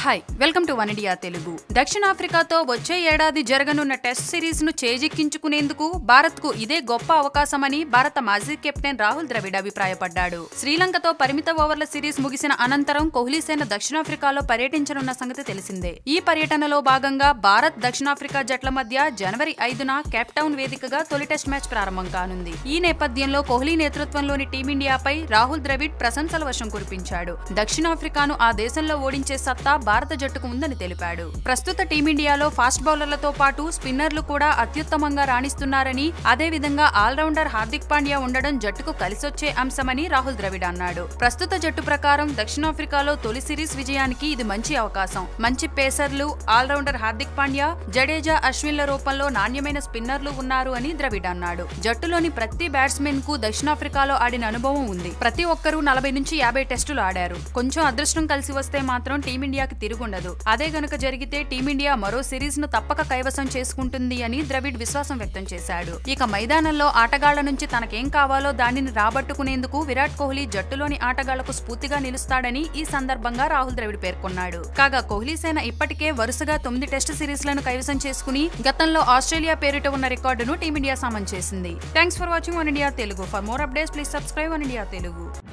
hi welcome to One India Telugu దక్షిణాఫ్రికాతో వచ్చే ఏడాది జరగనున్న టెస్ట్ సిరీస్ ను చేజిక్కించుకునేందుకు భారత్ కు ఇదే గొప్ప అవకాశమని భారత మాజీ కెప్టెన్ రాహుల్ ద్రవిడ్ అభిప్రాయపడ్డాడు శ్రీలంకతో పరిమిత ఓవర్ల సిరీస్ ముగిసిన అనంతరం కోహ్లీ సేన దక్షిణాఫ్రికాలో పర్యటించనున్న సంగతి తెలిసిందే ఈ పర్యటనలో భాగంగా భారత్ దక్షిణాఫ్రికా జట్ల మధ్య జనవరి ఐదున కేప్ టౌన్ వేదికగా తొలి టెస్ట్ మ్యాచ్ ప్రారంభం కానుంది ఈ నేపథ్యంలో కోహ్లీ నేతృత్వంలోని టీమిండియాపై రాహుల్ ద్రవిడ్ ప్రశంసల వర్షం కురిపించాడు దక్షిణాఫ్రికాను ఆ దేశంలో ఓడించే సత్తా భారత జట్టుకు ఉందని తెలిపాడు ప్రస్తుత టీమిండియాలో ఫాస్ట్ బౌలర్లతో పాటు స్పిన్నర్లు కూడా అత్యుత్తమంగా రాణిస్తున్నారని అదేవిధంగా ఆల్రౌండర్ హార్దిక్ పాండ్యా ఉండడం జట్టుకు కలిసొచ్చే అంశమని రాహుల్ ద్రవిడ్ అన్నాడు ప్రస్తుత జట్టు ప్రకారం దక్షిణాఫ్రికాలో తొలి సిరీస్ విజయానికి ఇది మంచి అవకాశం మంచి పేసర్లు ఆల్రౌండర్ హార్దిక్ పాండ్యా జడేజా అశ్విన్ల రూపంలో నాణ్యమైన స్పిన్నర్లు ఉన్నారు అని ద్రవిడ్ అన్నాడు జట్టులోని ప్రతి బ్యాట్స్మెన్ కు దక్షిణాఫ్రికాలో ఆడిన అనుభవం ఉంది ప్రతి ఒక్కరూ నలభై నుంచి యాభై టెస్టులు ఆడారు కొంచెం అదృష్టం కలిసి వస్తే మాత్రం టీమిండియాకి తిరుగుండదు అదే గనుక జరిగితే టీమిండియా మరో సిరీస్ ను తప్పక కైవసం చేసుకుంటుంది అని ద్రవిడ్ విశ్వాసం వ్యక్తం చేశాడు ఇక మైదానంలో ఆటగాళ్ల నుంచి తనకేం కావాలో దానిని రాబట్టుకునేందుకు విరాట్ కోహ్లీ జట్టులోని ఆటగాళ్లకు స్ఫూర్తిగా నిలుస్తాడని ఈ సందర్భంగా రాహుల్ ద్రవిడ్ పేర్కొన్నాడు కాగా కోహ్లీ సేన ఇప్పటికే వరుసగా తొమ్మిది టెస్ట్ సిరీస్లను కైవసం చేసుకుని గతంలో ఆస్ట్రేలియా పేరిట ఉన్న రికార్డును టీమిండియా సమన్ చేసింది thanks for watching One India Telugu for more updates please subscribe One India Telugu